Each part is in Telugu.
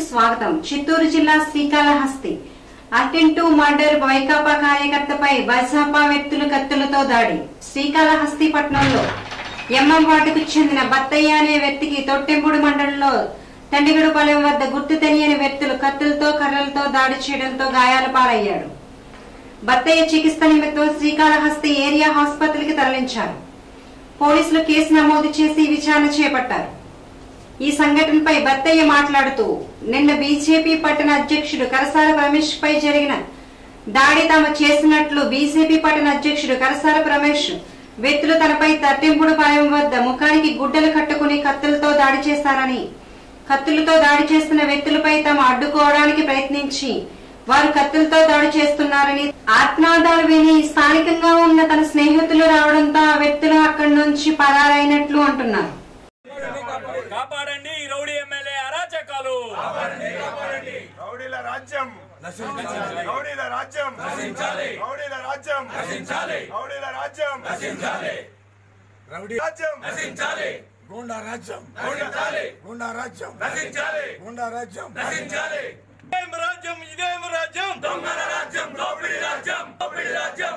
స్వాగతం చిత్తూరు జిల్లా శ్రీకాళహస్తి అటెంటు మర్డర్ వైకాపా కార్యకర్తపై బైసాపా వ్యక్తులు కత్తులతో దాడి శ్రీకాళహస్తి పట్టణంలో ఎంఎం వార్డుకు చెందిన బత్తయ్య అనే వ్యక్తికి తొట్టెంపుడు మండలంలో తండిగడుపాలెం వద్ద గుర్తు తెలియని వ్యక్తులు కత్తులతో కర్రలతో దాడి చేయడంతో గాయాల పాలయ్యాడు బత్తయ్య చికిత్స నిమిత్తం శ్రీకాళహస్తి ఏరియా ఆసుపత్రికి తరలించారు పోలీసులు కేసు నమోదు చేసి విచారణ చేపట్టారు ఈ సంఘటనపై బత్తయ్య మాట్లాడుతూ నిన్న బీజేపీ పట్టణ అధ్యక్షుడు కరసాల రమేష్ పై జరిగిన దాడి తాము చేసినట్లు బీజేపీ పట్టణ అధ్యక్షుడు కరసాల రమేష్ వ్యక్తులు తనపై తట్టింపుడు పాలెం వద్ద ముఖానికి గుడ్డలు కట్టుకుని కత్తులతో దాడి చేశారని కత్తులతో దాడి చేస్తున్న వ్యక్తులపై తాము అడ్డుకోవడానికి ప్రయత్నించి వారు కత్తులతో దాడి చేస్తున్నారని ఆత్మాదాలు విని స్థానికంగా ఉన్న తన స్నేహితులు రావడంతో ఆ వ్యక్తులు అక్కడి నుంచి పరారైనట్లు అంటున్నారు కాపాడండి ఈ రౌడీ ఎమ్మెల్యే అరాచకాలు రౌడీల రాజ్యం రౌడీల రాజ్యం రౌడీల రాజ్యం రౌడీల రాజ్యం రౌడీ రాజ్యం గూండా రాజ్యం నశించాలి. గూండా రాజ్యం నశించాలి గూండా రాజ్యం నశించాలి ఇదేం రాజ్యం ఇదేం రాజ్యం దొంగల రాజ్యం దోపిడీ రాజ్యం దోపిడీ రాజ్యం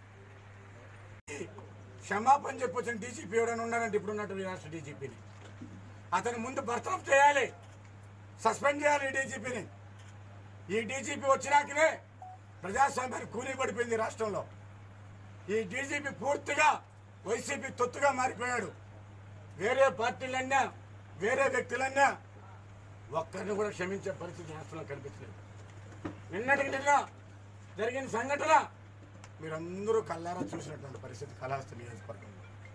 క్షమాపణ చెప్పొచ్చిన డీజీపీ ఎవడైనా ఉన్నారంటే ఇప్పుడు ఉన్నట్టు ఈ రాష్ట్ర డీజీపీని అతను ముందు బర్తరఫ్ చేయాలి సస్పెండ్ చేయాలి ఈ డీజీపీని ఈ డీజీపీ వచ్చినాకనే ప్రజాస్వామ్యానికి కూలీ పడిపోయింది ఈ రాష్ట్రంలో ఈ డీజీపీ పూర్తిగా వైసీపీ తొత్తుగా మారిపోయాడు వేరే పార్టీలన్నా వేరే వ్యక్తులన్నా ఒక్కరిని కూడా క్షమించే పరిస్థితి రాష్ట్రంలో కనిపించలేదు నిన్నటికి నిన్న జరిగిన సంఘటన మీరందరూ కల్లారా చూసినటువంటి పరిస్థితి కళాహస్తి నియోజకవర్గంలో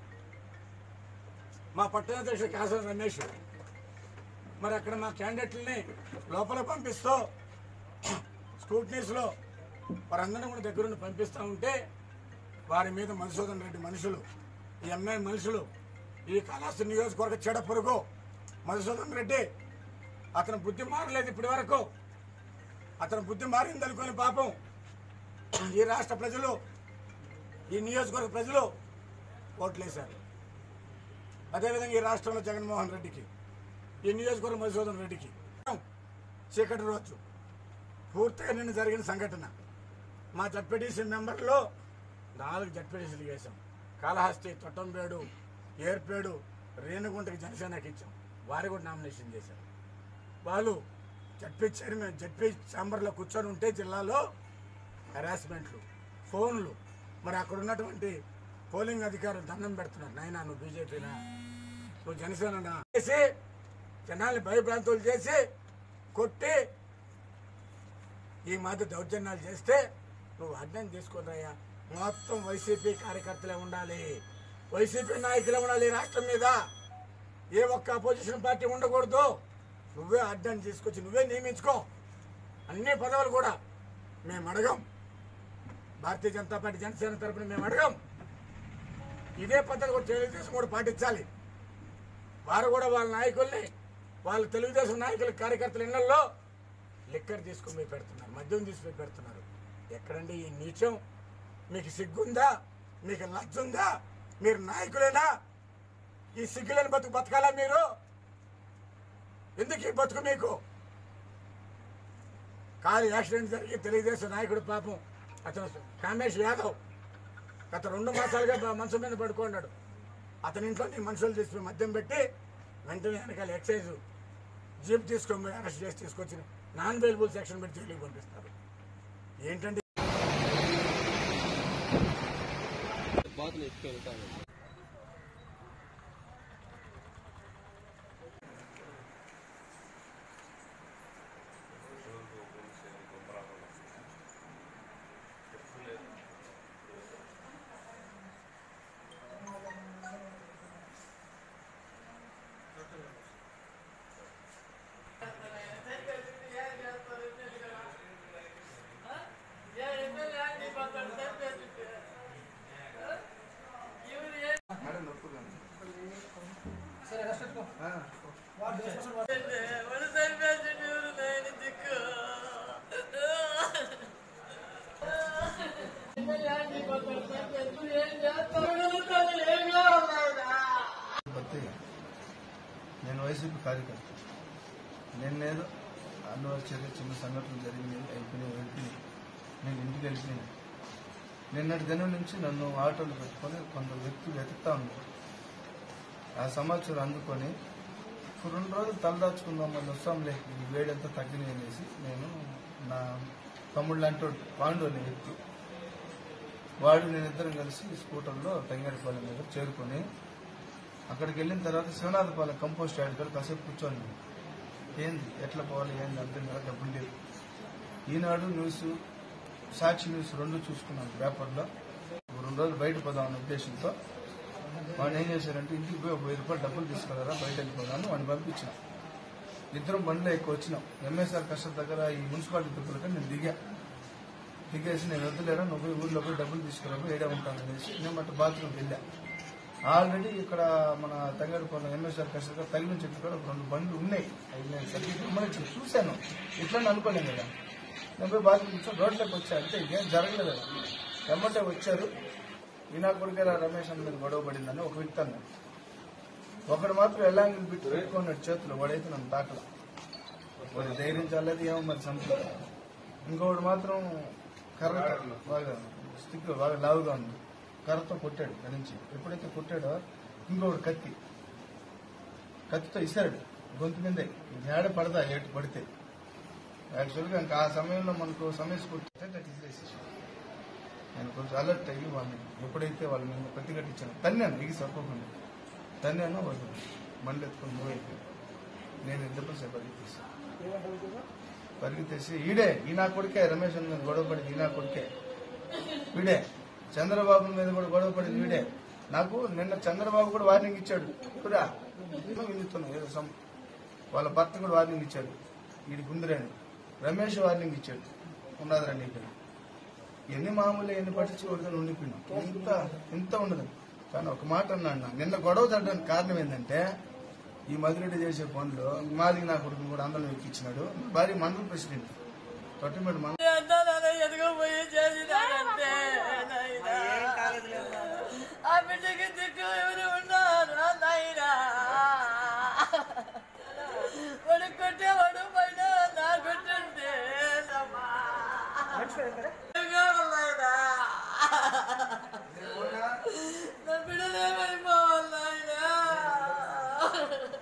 మా పట్టణాధ్యక్షుడు కాసం రమేష్ మరి అక్కడ మా క్యాండిడేట్లని లోపల పంపిస్తూ స్కూట్నీస్లో వారందరినీ కూడా దగ్గరుండి పంపిస్తూ ఉంటే వారి మీద మధుసూదన్ రెడ్డి మనుషులు ఈ ఎంఐ మనుషులు ఈ కళాస్తి నియోజకవర్గ చెడ పురుగు మధుసూదన్ రెడ్డి అతను బుద్ధి మారలేదు ఇప్పటి వరకు అతను బుద్ధి మారింది అనుకుని పాపం ఈ రాష్ట్ర ప్రజలు ఈ నియోజకవర్గ ప్రజలు ఓట్లేశారు అదేవిధంగా ఈ రాష్ట్రంలో జగన్మోహన్ రెడ్డికి ఈ నియోజకవర్గ మధుసూదన్ రెడ్డికి చీకటి రోజు పూర్తిగా నిన్న జరిగిన సంఘటన మా జడ్పీటీసీ మెంబర్లో నాలుగు జడ్పీటీసీలు వేసాం కాళహస్తి తొట్టంబేడు ఏర్పేడు రేణుగుంటకి జనసేనకి ఇచ్చాం వారు కూడా నామినేషన్ చేశారు వాళ్ళు జడ్పీ చైర్మన్ జడ్పీ ఛాంబర్లో కూర్చొని ఉంటే జిల్లాలో హెరాస్మెంట్లు ఫోన్లు మరి అక్కడ ఉన్నటువంటి పోలింగ్ అధికారులు దండం పెడుతున్నారు నాయనా నువ్వు బీజేపీనా నువ్వు జనసేన చేసి జనాల్ని భయభ్రాంతులు చేసి కొట్టి ఈ మధ్య దౌర్జన్యాలు చేస్తే నువ్వు అర్థం చేసుకోదయ్యా మొత్తం వైసీపీ కార్యకర్తలే ఉండాలి వైసీపీ నాయకులే ఉండాలి ఈ రాష్ట్రం మీద ఏ ఒక్క అపోజిషన్ పార్టీ ఉండకూడదు నువ్వే అడ్డం తీసుకొచ్చి నువ్వే నియమించుకో అన్ని పదవులు కూడా మేము అడగం భారతీయ జనతా పార్టీ జనసేన తరపున మేము అడగం ఇదే పద్ధతి కూడా తెలుగుదేశం కూడా పాటించాలి వారు కూడా వాళ్ళ నాయకుల్ని వాళ్ళ తెలుగుదేశం నాయకుల కార్యకర్తల ఇళ్లలో లిక్కర్ తీసుకుని పోయి పెడుతున్నారు మద్యం తీసుకుని పెడుతున్నారు ఎక్కడండి ఈ నీచం మీకు సిగ్గుందా మీకు లజ్జుందా మీరు నాయకులేనా ఈ సిగ్గులేని బతుకు బతకాలా మీరు ఎందుకు ఈ బతుకు మీకు కారు యాక్సిడెంట్ జరిగి తెలుగుదేశం నాయకుడు పాపం అతను కామేష్ యాదవ్ గత రెండు మాసాలుగా బ- మంచం మీద పడుకున్నాడు అతని ఇంట్లో నీ మనుషులు తీసుకుని మద్యం పెట్టి వెంటనే వెనకాల ఎక్సైజ్ జీప్ తీసుకొని పోయి అరెస్ట్ చేసి తీసుకొచ్చి నాన్ అవైలబుల్ సెక్షన్ పెట్టి జైలుకి పంపిస్తారు ఏంటంటే బత్తిగా నేను వైసీపీ కార్యకర్త నిన్నేదో అనివార్చర్య చిన్న సంఘటనలు జరిగినాయి అయిపోయినాయి వెళ్ళిపోయినాయి నేను ఇంటికి వెళ్ళిపోయినాయి నిన్నటి దినం నుంచి నన్ను ఆటోలు పెట్టుకొని కొందరు వ్యక్తులు వెతుకుతా ఉన్నారు ఆ సమాచారం అందుకొని ఇప్పుడు రెండు రోజులు తలదాచుకుందాం మళ్ళీ వస్తాంలే ఈ వేడంతా తగ్గినాయి అనేసి నేను నా తమ్ముడు లాంటి వాడు, పాండు అనే వ్యక్తి వాడు నేను ఇద్దరం కలిసి స్కూటర్లో తంగేడిపాలెం దగ్గర చేరుకొని అక్కడికి వెళ్ళిన తర్వాత శివనాథపాలెం కంపోస్ట్ యార్డ్ దగ్గర కాసేపు కూర్చోండి ఏంది ఎట్లా పోవాలి ఏంది అర్థం కదా డబ్బులు లేవు ఈనాడు న్యూస్ సాక్షి న్యూస్ రెండు చూసుకున్నాను పేపర్లో ఒక రెండు రోజులు బయట పోదామనే ఉద్దేశంతో వాడిని ఏం చేశారంటే ఇంటికి పోయి ఒక వెయ్యి రూపాయలు డబ్బులు తీసుకున్నారా బయట వెళ్ళిపోదాను వాడిని పంపించిన ఇద్దరం బండిలో ఎక్కువ వచ్చినాం ఎంఎస్ఆర్ కష్టం దగ్గర ఈ మున్సిపాలిటీ దగ్గర నేను దిగా దిగేసి నేను వద్దులేరా నువ్వు పోయి ఊళ్ళో పోయి డబ్బులు తీసుకురా ఏడే ఉంటాను అనేసి నేను మటు బాత్రూమ్కి వెళ్ళా ఆల్రెడీ ఇక్కడ మన తంగడిపోయిన ఎంఎస్ఆర్ కష్టం దగ్గర తగిలిన చెట్టు కూడా ఒక రెండు బండ్లు ఉన్నాయి అవి నేను సర్టిఫికెట్ మరి ఇట్లా చూశాను ఇట్లా అనుకోలేను కదా నేను పోయి బాత్రూమ్ కూర్చొని రోడ్లోకి వచ్చా అంటే ఏం జరగలేదు కదా ఎమ్మటే వచ్చారు ఈనా కొడుకేరా రమేష్ అన్న మీద గొడవ పడిందని ఒక వ్యక్తి అన్నాడు ఒకడు మాత్రం ఎలాంగిల్ బిట్టు పెట్టుకున్నాడు చేతులు వాడైతే నన్ను తాకల వాడు ధైర్యం చాలేదు ఏమో మరి సంపద ఇంకొకడు మాత్రం కర్ర కర్రలు బాగా స్టిక్ బాగా లావుగా ఉంది కర్రతో కొట్టాడు దాని నుంచి ఎప్పుడైతే కొట్టాడో ఇంకొకడు కత్తి కత్తితో ఇసాడు గొంతు మీదే ఏడ పడదా ఏటు పడితే యాక్చువల్గా ఇంకా ఆ సమయంలో మనకు సమయస్ఫూర్తి అంటే అట్లా ఇసిరేసేసాడు. నేను కొంచెం అలర్ట్ అయ్యి వాళ్ళని ఎప్పుడైతే వాళ్ళ మీద ప్రతిఘటించాను తన్నాను ఎగి సరిపోకుండా తన్నాను వాళ్ళు మండి ఎత్తుకొని మూవ్ అయిపోయాను నేను ఇద్దరు సేపు పరిగెత్తేసి పరిగెత్తేసి ఈడే ఈ నా కొడుకే రమేష్ అన్న మీద గొడవ పడింది ఈ నా కొడుకే వీడే చంద్రబాబు మీద కూడా గొడవ పడింది వీడే నాకు నిన్న చంద్రబాబు కూడా వార్నింగ్ ఇచ్చాడు ఇప్పుడా విందుతున్నా ఏదో సమ్ వాళ్ళ భర్త కూడా వార్నింగ్ ఇచ్చాడు వీడి గుందిరాని రమేష్ వార్నింగ్ ఇచ్చాడు ఉన్నదిరా నీకు ఎన్ని మామూలు ఎన్ని పట్టించుకోవద్దని ఉండిపోయినా ఇంత ఇంత ఉండదు కానీ ఒక మాట అన్నాడు నాకు. నిన్న గొడవ తగ్గడానికి కారణం ఏంటంటే ఈ మధురెడ్డి చేసే పనులు మాది నా కొడుకుని కూడా అందరం ఎక్కించినాడు భార్య మండల ప్రెసిడెంట్ తొట్టిమేడు మండల ఎదుగుపోయి చేసినారంటే నాయనా. ఆ బిడ్డకి దిక్కు ఎవరు ఉన్నారు నాయనా వాడు కొట్టేవాడు పైన నా కొట్టుంటే నాయనా నా బిడ్డలేమైపోవాలి నాయనా